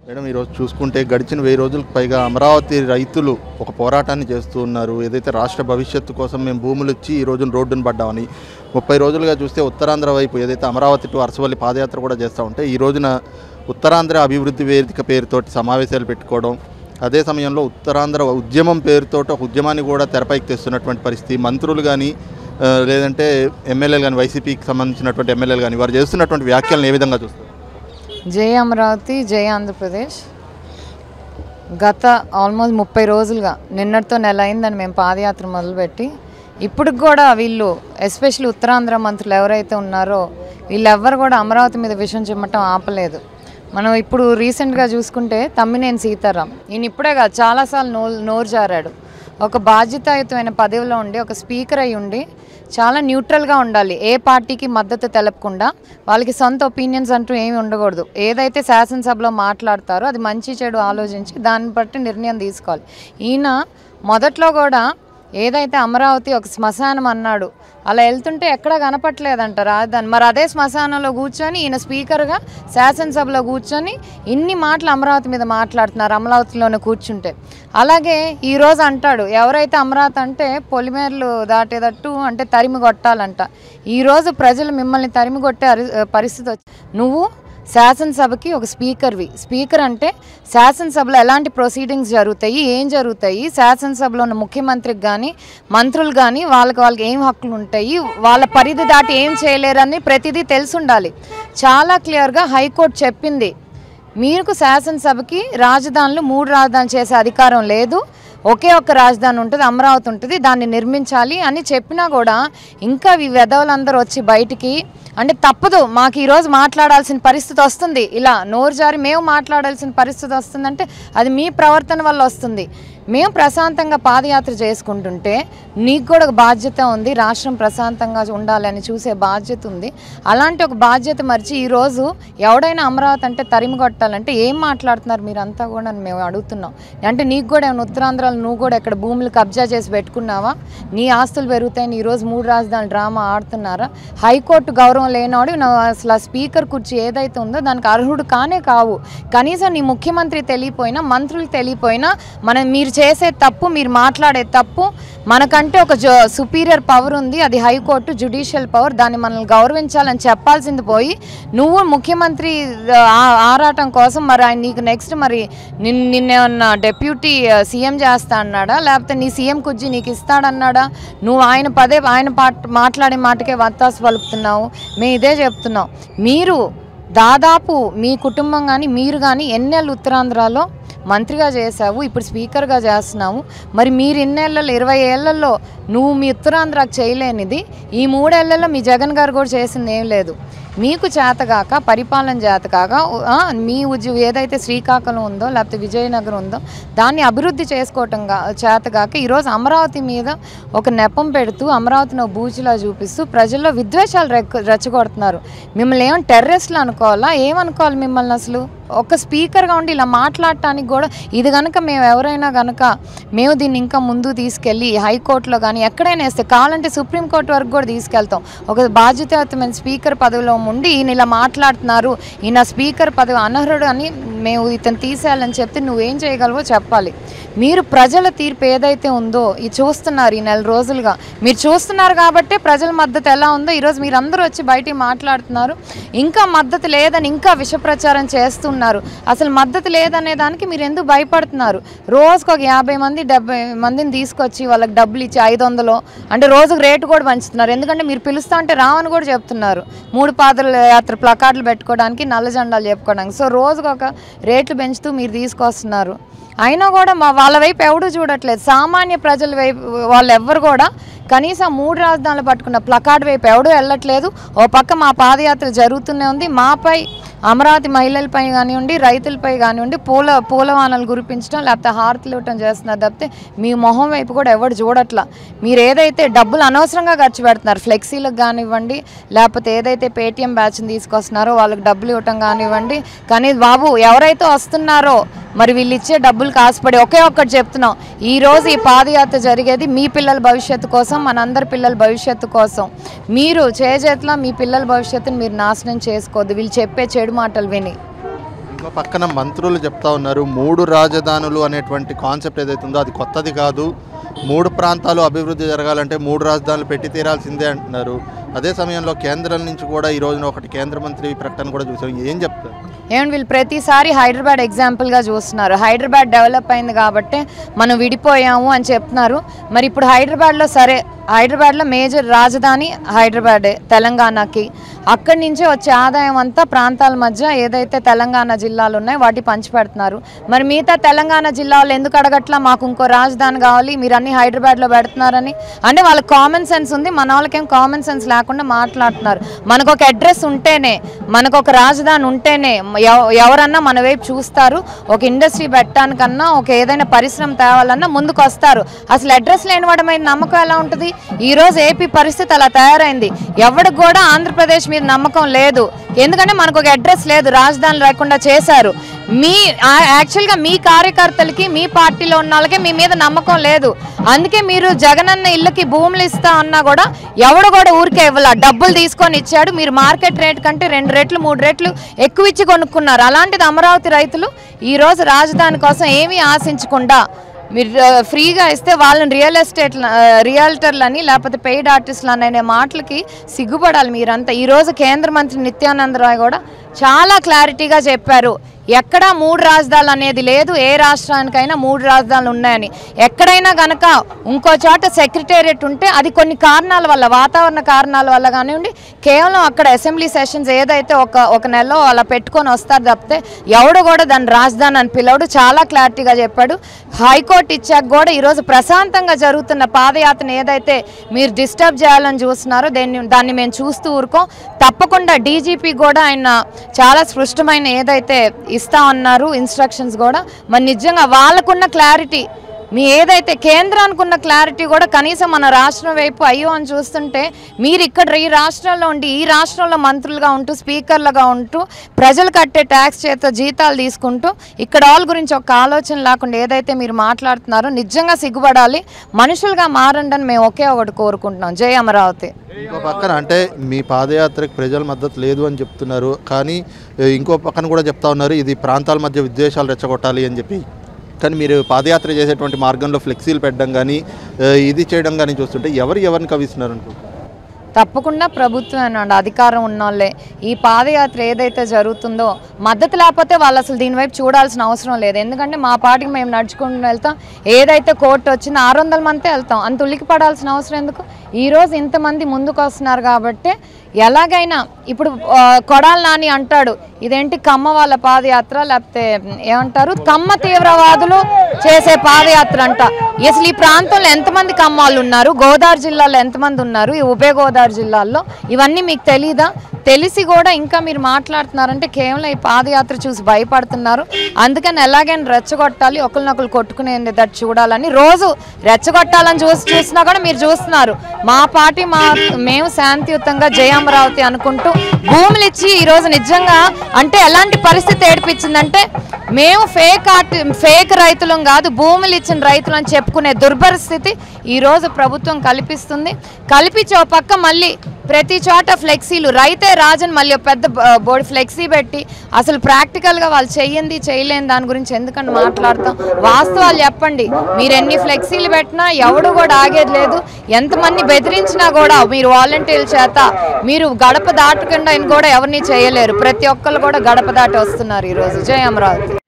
madam ఈరోజు చూసుకుంటే గడిచిన వెయ్యి రోజులకు పైగా అమరావతి రైతులు ఒక పోరాటాన్ని చేస్తూ ఉన్నారు ఏదైతే రాష్ట్ర భవిష్యత్తు కోసం మేము భూములు ఇచ్చి ఈ రోజున రోడ్డును పడ్డామని ముప్పై రోజులుగా చూస్తే ఉత్తరాంధ్ర వైపు ఏదైతే అమరావతి టు అరసవల్లి పాదయాత్ర కూడా చేస్తూ ఉంటే ఈ రోజున ఉత్తరాంధ్ర అభివృద్ధి వేదిక పేరుతోటి సమావేశాలు పెట్టుకోవడం అదే సమయంలో ఉత్తరాంధ్ర ఉద్యమం పేరుతో ఒక ఉద్యమాన్ని కూడా తెరపైకి తెస్తున్నటువంటి పరిస్థితి మంత్రులు కానీ ఆ, లేదంటే ఎమ్మెల్యేలు కానీ వైసీపీకి సంబంధించినటువంటి ఎమ్మెల్యేలు కానీ వారు చేస్తున్నటువంటి వ్యాఖ్యలను ఏ విధంగా చూస్తారు జై అమరావతి జై ఆంధ్రప్రదేశ్ గత ఆల్మోస్ట్ ముప్పై రోజులుగా నిన్నటితో నెల అయిందని మేము పాదయాత్ర మొదలుపెట్టి ఇప్పటికి కూడా వీళ్ళు ఎస్పెషల్లీ ఉత్తరాంధ్ర మంత్రులు ఎవరైతే ఉన్నారో వీళ్ళెవ్వరు కూడా అమరావతి మీద విషయం చిమ్మటం ఆపలేదు మనం ఇప్పుడు రీసెంట్గా చూసుకుంటే తమ్మినేని సీతారాం ఈయన ఇప్పుడే కాదు చాలాసార్లు నో నోరు జారాడు ఒక బాధ్యతాయుతమైన పదవిలో ఉండి ఒక స్పీకర్ అయి ఉండి చాలా న్యూట్రల్గా ఉండాలి ఏ పార్టీకి మద్దతు తెలపకుండా వాళ్ళకి సొంత ఒపీనియన్స్ అంటూ ఏమి ఉండకూడదు ఏదైతే శాసనసభలో మాట్లాడతారో అది మంచి చెడు ఆలోచించి దాన్ని బట్టి నిర్ణయం తీసుకోవాలి ఈయన మొదట్లో కూడా ఏదైతే అమరావతి ఒక శ్మశానం అన్నాడు అలా వెళ్తుంటే ఎక్కడ కనపట్లేదంట రాజధాని మరి అదే శ్మశానంలో కూర్చొని ఈయన స్పీకర్గా శాసనసభలో కూర్చొని ఇన్ని మాటలు అమరావతి మీద మాట్లాడుతున్నారు అమరావతిలోనే కూర్చుంటే అలాగే ఈరోజు అంటాడు ఎవరైతే అమరావతి అంటే పొలిమేరలు దాటేటట్టు అంటే తరిమి కొట్టాలంట ఈరోజు ప్రజలు మిమ్మల్ని తరిమి కొట్టే అరి- పరిస్థితి వచ్చి నువ్వు శాసనసభకి ఒక స్పీకర్వి స్పీకర్ అంటే శాసనసభలో ఎలాంటి ప్రొసీడింగ్స్ జరుగుతాయి ఏం జరుగుతాయి శాసనసభలో ఉన్న ముఖ్యమంత్రికి కానీ మంత్రులు కానీ వాళ్ళకి వాళ్ళకి ఏం హక్కులు ఉంటాయి వాళ్ళ పరిధి దాటి ఏం చేయలేరని ప్రతిదీ తెలిసి ఉండాలి చాలా క్లియర్గా హైకోర్టు చెప్పింది మీకు శాసనసభకి రాజధానులు మూడు రాజధానులు చేసే అధికారం లేదు ఒకే ఒక్క రాజధాని ఉంటుంది అమరావతి ఉంటుంది దాన్ని నిర్మించాలి అని చెప్పినా కూడా ఇంకా ఈ వెధవలందరూ వచ్చి బయటికి అంటే తప్పదు మాకు ఈరోజు మాట్లాడాల్సిన పరిస్థితి వస్తుంది ఇలా నోరు జారి మేము మాట్లాడాల్సిన పరిస్థితి వస్తుందంటే అది మీ ప్రవర్తన వల్ల వస్తుంది మేము ప్రశాంతంగా పాదయాత్ర చేసుకుంటుంటే నీకు కూడా ఒక బాధ్యత ఉంది రాష్ట్రం ప్రశాంతంగా ఉండాలని చూసే బాధ్యత ఉంది అలాంటి ఒక బాధ్యత మరిచి ఈరోజు ఎవడైనా అమరావతి అంటే తరిమి కొట్టాలంటే ఏం మాట్లాడుతున్నారు మీరంతా కూడా అని మేము అడుగుతున్నాం అంటే నీకు కూడా ఏమైనా ఉత్తరాంధ్రాలు నువ్వు కూడా ఇక్కడ భూములు కబ్జా చేసి పెట్టుకున్నావా నీ ఆస్తులు పెరుగుతాయని ఈరోజు మూడు రాజధానులు డ్రామా ఆడుతున్నారా హైకోర్టు గౌరవం లేనివాడు నువ్వు అసలు ఆ స్పీకర్ కుర్చీ ఏదైతే ఉందో దానికి అర్హుడు కానే కావు కనీసం నీ ముఖ్యమంత్రి తెలియపోయినా మంత్రులు తెలియపోయినా మనం మీరు చేసే తప్పు మీరు మాట్లాడే తప్పు మనకంటే ఒక జో సుపీరియర్ పవర్ ఉంది అది హైకోర్టు జుడిషియల్ పవర్ దాన్ని మనల్ని గౌరవించాలని చెప్పాల్సింది పోయి నువ్వు ముఖ్యమంత్రి ఆ- ఆరాటం కోసం మరి ఆయన నీకు నెక్స్ట్ మరి నిన్ నిన్నేమన్నా డెప్యూటీ సీఎం చేస్తా అన్నాడా లేకపోతే నీ సీఎం కుర్జీ నీకు ఇస్తాడన్నాడా నువ్వు ఆయన పదే ఆయన పాట మాట్లాడే మాటకే వత్తాసు పలుకుతున్నావు మేము ఇదే చెప్తున్నాం మీరు దాదాపు మీ కుటుంబం కానీ మీరు కానీ ఎన్నేళ్ళు ఉత్తరాంధ్రలో మంత్రిగా చేశావు ఇప్పుడు స్పీకర్గా చేస్తున్నావు మరి మీరు ఇన్నేళ్లలో ఇరవై ఏళ్లలో నువ్వు మీ ఉత్తరాంధ్రకు చేయలేనిది ఈ మూడేళ్లలో మీ జగన్ గారు కూడా చేసింది ఏం లేదు మీకు చేతగాక పరిపాలన చేతకాక ఆ, మీ ఉద్యోగం ఏదైతే శ్రీకాకుళం ఉందో లేకపోతే విజయనగరం ఉందో దాన్ని అభివృద్ధి చేసుకోవటం గా చేతగాక ఈరోజు అమరావతి మీద ఒక నెపం పెడుతూ అమరావతిని ఒక బూచిలా చూపిస్తూ ప్రజల్లో విద్వేషాలు రెక్క రెచ్చగొడుతున్నారు మిమ్మల్ని ఏమైనా టెర్రరిస్ట్లు అనుకోవాలా ఏమనుకోవాలి మిమ్మల్ని అసలు ఒక స్పీకర్గా ఉండి ఇలా మాట్లాడటానికి కూడా ఇది కనుక మేము ఎవరైనా కనుక మేము దీన్ని ఇంకా ముందు తీసుకెళ్ళి హైకోర్టులో కానీ ఎక్కడైనా వేస్తే కావాలంటే సుప్రీంకోర్టు వరకు కూడా తీసుకెళ్తాం ఒక బాధ్యతాయుతమైన స్పీకర్ పదవిలో ఉండి ఈయన ఇలా మాట్లాడుతున్నారు ఈయన స్పీకర్ పదవి అనర్హుడు అని మేము ఇతను తీసేయాలని చెప్తే నువ్వేం చేయగలవో చెప్పాలి మీరు ప్రజల తీర్పు ఏదైతే ఉందో ఇది చూస్తున్నారు ఈ నెల రోజులుగా మీరు చూస్తున్నారు కాబట్టే ప్రజల మద్దతు ఎలా ఉందో ఈరోజు మీరు అందరూ వచ్చి బయటికి మాట్లాడుతున్నారు ఇంకా మద్దతు లేదని ఇంకా విష ప్రచారం చేస్తున్నారు అసలు మద్దతు లేదనే దానికి మీరు ఎందుకు భయపడుతున్నారు రోజుకు ఒక యాభై మంది డెబ్బై మందిని తీసుకొచ్చి వాళ్ళకి డబ్బులు ఇచ్చి ఐదు వందలు అంటే రోజుకు రేటు కూడా పంచుతున్నారు ఎందుకంటే మీరు పిలుస్తా ఉంటే రావని కూడా చెప్తున్నారు మూడు పాదల యాత్ర ప్లకార్డులు పెట్టుకోవడానికి నల్ల జెండాలు చెప్పుకోవడానికి సో రోజుకు ఒక రేట్లు పెంచుతూ మీరు తీసుకొస్తున్నారు అయినా కూడా మా వాళ్ళ వైపు ఎవడూ చూడట్లేదు సామాన్య ప్రజల వైపు వాళ్ళు ఎవ్వరు కూడా కనీసం మూడు రాజధానులు పట్టుకున్న ప్లకార్డ్ వైపు ఎవడూ వెళ్ళట్లేదు ఓ పక్క మా పాదయాత్ర జరుగుతూనే ఉంది మాపై అమరావతి మహిళలపై కానివ్వండి రైతులపై కానివ్వండి పూల పూలవానలు కురిపించడం లేకపోతే హారతులు ఇవ్వటం చేస్తున్నారు తప్పితే మీ మొహం వైపు కూడా ఎవడు చూడట్లా మీరు ఏదైతే డబ్బులు అనవసరంగా ఖర్చు పెడుతున్నారు ఫ్లెక్సీలకు కానివ్వండి లేకపోతే ఏదైతే పేటీఎం బ్యాచ్ని తీసుకొస్తున్నారో వాళ్ళకి డబ్బులు ఇవ్వటం కానివ్వండి కానీ బాబు ఎవరైతే వస్తున్నారో మరి వీళ్ళు ఇచ్చే డబ్బులు కాసుపడి ఒకే ఒక్కటి చెప్తున్నాం ఈ రోజు ఈ పాదయాత్ర జరిగేది మీ పిల్లల భవిష్యత్తు కోసం మనందరి పిల్లల భవిష్యత్తు కోసం మీరు చేజేట్లా మీ పిల్లల భవిష్యత్తుని మీరు నాశనం చేసుకోవద్దు వీళ్ళు చెప్పే చెడు మాటలు విని ఇంకో పక్కన మంత్రులు చెప్తా ఉన్నారు మూడు రాజధానులు అనేటువంటి కాన్సెప్ట్ ఏదైతే ఉందో అది కొత్తది కాదు మూడు ప్రాంతాలు అభివృద్ధి జరగాలంటే మూడు రాజధానులు పెట్టి తీరాల్సిందే అంటున్నారు అదే సమయంలో కేంద్రం నుంచి కూడా ఈ రోజున ఒకటి కేంద్ర మంత్రి ప్రకటన కూడా చూసాం ఏం చెప్తారు ఏమంటే వీళ్ళు ప్రతిసారి హైదరాబాద్ ఎగ్జాంపుల్గా చూస్తున్నారు హైదరాబాద్ డెవలప్ అయింది కాబట్టి మనం విడిపోయాము అని చెప్తున్నారు మరి ఇప్పుడు హైదరాబాద్లో సరే హైదరాబాద్లో మేజర్ రాజధాని హైదరాబాదే తెలంగాణకి అక్కడి నుంచే వచ్చే ఆదాయం అంతా ప్రాంతాల మధ్య ఏదైతే తెలంగాణ జిల్లాలు ఉన్నాయో వాటి పంచిపెడుతున్నారు మరి మిగతా తెలంగాణ జిల్లాలో ఎందుకు అడగట్లా మాకు ఇంకో రాజధాని కావాలి మీరు అన్ని హైదరాబాద్లో పెడుతున్నారని అంటే వాళ్ళకి కామన్ సెన్స్ ఉంది మన వాళ్ళకేం కామన్ సెన్స్ లేకుండా మాట్లాడుతున్నారు మనకు ఒక అడ్రస్ ఉంటేనే మనకు ఒక రాజధాని ఉంటేనే ఎవ- ఎవరన్నా మన వైపు చూస్తారు ఒక ఇండస్ట్రీ పెట్టడానికన్నా ఒక ఏదైనా పరిశ్రమ తేవాలన్నా ముందుకు వస్తారు అసలు అడ్రస్ లేని వాడి మీద నమ్మకం ఎలా ఉంటుంది ఈ రోజు ఏపీ పరిస్థితి అలా తయారైంది ఎవరికి కూడా ఆంధ్రప్రదేశ్ మీద నమ్మకం లేదు ఎందుకంటే మనకు ఒక అడ్రస్ లేదు రాజధాని లేకుండా చేశారు మీ ఆ- యాక్చువల్గా మీ కార్యకర్తలకి మీ పార్టీలో ఉన్న వాళ్ళకి మీ మీద నమ్మకం లేదు అందుకే మీరు జగనన్న ఇళ్ళకి భూములు ఇస్తా అన్నా కూడా ఎవడు కూడా ఊరికే ఇవ్వాల డబ్బులు తీసుకొని ఇచ్చాడు మీరు మార్కెట్ రేట్ కంటే రెండు రెట్లు మూడు రెట్లు ఎక్కువ ఇచ్చి కొనుక్కున్నారు అలాంటిది అమరావతి రైతులు ఈ రోజు రాజధాని కోసం ఏమీ ఆశించకుండా మీరు ఆ, ఫ్రీగా ఇస్తే వాళ్ళని రియల్ ఎస్టేట్ రియల్టర్లని లేకపోతే పెయిడ్ ఆర్టిస్టులు అనే మాటలకి సిగ్గుపడాలి మీరంతా ఈరోజు కేంద్ర మంత్రి నిత్యానంద రాయ్ కూడా చాలా క్లారిటీగా చెప్పారు ఎక్కడా మూడు రాజధానులు అనేది లేదు ఏ రాష్ట్రానికైనా మూడు రాజధానులు ఉన్నాయని ఎక్కడైనా గనక ఇంకో చోట సెక్రటేరియట్ ఉంటే అది కొన్ని కారణాల వల్ల వాతావరణ కారణాల వల్ల కానివ్వండి కేవలం అక్కడ అసెంబ్లీ సెషన్స్ ఏదైతే ఒక ఒక నెలలో అలా పెట్టుకొని వస్తారు తప్పితే ఎవడు కూడా దాన్ని రాజధాని అని పిలవడు చాలా క్లారిటీగా చెప్పాడు హైకోర్టు ఇచ్చాక కూడా ఈరోజు ప్రశాంతంగా జరుగుతున్న పాదయాత్రను ఏదైతే మీరు డిస్టర్బ్ చేయాలని చూస్తున్నారో దాన్ని దాన్ని మేము చూస్తూ ఊరుకోం తప్పకుండా డీజీపీ కూడా ఆయన చాలా స్పష్టమైన ఏదైతే ఇస్తా ఉన్నారు ఇన్స్ట్రక్షన్స్ కూడా మరి నిజంగా వాళ్ళకున్న క్లారిటీ మీ ఏదైతే కేంద్రానికి ఉన్న క్లారిటీ కూడా కనీసం మన రాష్ట్రం వైపు అయ్యో అని చూస్తుంటే మీరు ఇక్కడ ఈ రాష్ట్రంలో ఉండి ఈ రాష్ట్రంలో మంత్రులుగా ఉంటూ స్పీకర్లుగా ఉంటూ ప్రజలు కట్టే ట్యాక్స్ చేత జీతాలు తీసుకుంటూ ఇక్కడ వాళ్ళ గురించి ఒక ఆలోచన లేకుండా ఏదైతే మీరు మాట్లాడుతున్నారో నిజంగా సిగ్గుపడాలి మనుషులుగా మారండి అని మేము ఒకే ఒకటి కోరుకుంటున్నాం జై అమరావతి ఇంకో పక్కన అంటే మీ పాదయాత్రకు ప్రజల మద్దతు లేదు అని చెప్తున్నారు కానీ ఏ, ఇంకో పక్కన కూడా చెప్తా ఉన్నారు ఇది ప్రాంతాల మధ్య విద్వేషాలు రెచ్చగొట్టాలి అని చెప్పి కానీ మీరు పాదయాత్ర చేసేటువంటి మార్గంలో ఫ్లెక్సీలు పెట్టడం కానీ ఏ, ఇది చేయడం కానీ చూస్తుంటే ఎవరు ఎవరిని కవిస్తున్నారు అనుకుంటున్నారు తప్పకుండా ప్రభుత్వం అనండి అధికారం ఉన్నోళ్ళే ఈ పాదయాత్ర ఏదైతే జరుగుతుందో మద్దతు లేకపోతే వాళ్ళు అసలు దీని వైపు చూడాల్సిన అవసరం లేదు ఎందుకంటే మా పార్టీకి మేము నడుచుకుంటూ వెళ్తాం ఏదైతే కోర్టు వచ్చిందో ఆరు వందల మందే వెళ్తాం అంత ఉలికి పడాల్సిన అవసరం ఎందుకు ఈరోజు ఇంతమంది ముందుకు వస్తున్నారు కాబట్టి ఎలాగైనా ఇప్పుడు ఆ, కొడాలి నాని అంటాడు ఇదేంటి కమ్మ వాళ్ళ పాదయాత్ర లేకపోతే ఏమంటారు కమ్మ తీవ్రవాదులు చేసే పాదయాత్ర అంట అసలు ఈ ప్రాంతంలో ఎంతమంది కమ్మాళ్ళు ఉన్నారు గోదావరి జిల్లాలో ఎంతమంది ఉన్నారు ఈ ఉభయ గోదావరి జిల్లాల్లో ఇవన్నీ మీకు తెలీదా తెలిసి కూడా ఇంకా మీరు మాట్లాడుతున్నారంటే కేవలం ఈ పాదయాత్ర చూసి భయపడుతున్నారు అందుకని ఎలాగైనా రెచ్చగొట్టాలి ఒకరినొకరు కొట్టుకునేదట్టు చూడాలని రోజు రెచ్చగొట్టాలని చూసి చూసినా కూడా మీరు చూస్తున్నారు మా పార్టీ మా మేము శాంతియుతంగా జయ అమరావతి అనుకుంటూ భూములు ఇచ్చి ఈరోజు నిజంగా అంటే ఎలాంటి పరిస్థితి ఏడిపించిందంటే మేము ఫేక్ ఆర్ట్ ఫేక్ రైతులం కాదు భూములు ఇచ్చిన రైతులు అని చెప్పుకునే దుర్పరిస్థితి ఈరోజు ప్రభుత్వం కల్పిస్తుంది కల్పించి ఒక పక్క మళ్ళీ ప్రతి చోట ఫ్లెక్సీలు రైతే రాజన్ మళ్ళీ ఒక పెద్ద బ- బోర్డు ఫ్లెక్సీ పెట్టి అసలు ప్రాక్టికల్గా వాళ్ళు చెయ్యింది చేయలేని దాని గురించి ఎందుకంటే మాట్లాడతాం వాస్తవాలు చెప్పండి మీరు ఎన్ని ఫ్లెక్సీలు పెట్టినా ఎవడు కూడా ఆగేది లేదు ఎంతమంది బెదిరించినా కూడా మీరు వాలంటీర్ల చేత మీరు గడప దాటకుండా కూడా ఎవరిని చేయలేరు ప్రతి ఒక్కరు కూడా గడప దాటి వస్తున్నారు ఈరోజు జయ అమరావతి